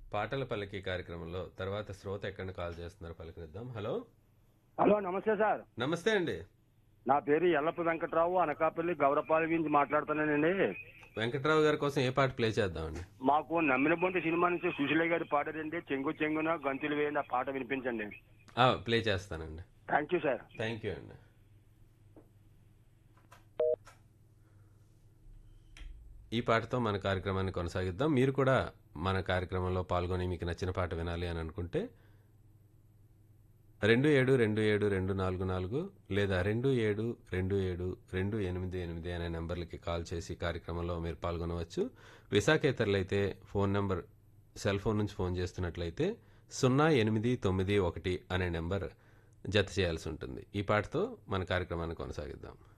పాటల పల్లకి కార్యక్రమంలో తర్వాత శ్రోత ఎక్కడ కాల్ చేస్తున్నారు పలకరిద్దాం హలో హలో నమస్తే సార్ నమస్తే అండి నా పేరు ఎల్లప్ప వెంకట్రావు అనకాపల్లి గౌరపాలి నుంచి మాట్లాడుతున్నానండి వెంకట్రావు గారి కోసం ఏ పాట ప్లే చేద్దామండి మాకు నమ్మిన బొంటి సినిమా నుంచి సుశీలయ్య గారి పాటదండి చెంగు చెంగున గంతులు వేయండి ఆ పాట వినిపించండి ఆ, ప్లే చేస్తానండి thank you sir thank you అండి ఈ పాటతో మన కార్యక్రమాన్ని కొనసాగిద్దాం మీరు కూడా మన కార్యక్రమంలో పాల్గొని మీకు నచ్చిన పాట వినాలి అని అనుకుంటే రెండు ఏడు రెండు ఏడు రెండు నాలుగు నాలుగు లేదా రెండు ఏడు రెండు ఏడు రెండు ఎనిమిది ఎనిమిది అనే నెంబర్లకి కాల్ చేసి కార్యక్రమంలో మీరు పాల్గొనవచ్చు విశాఖేతరులైతే ఫోన్ నెంబర్ సెల్ ఫోన్ నుంచి ఫోన్ చేస్తున్నట్లయితే సున్నా ఎనిమిది తొమ్మిది ఒకటి అనే నెంబర్ జత చేయాల్సి ఉంటుంది ఈ పాటతో మన కార్యక్రమాన్ని కొనసాగిద్దాం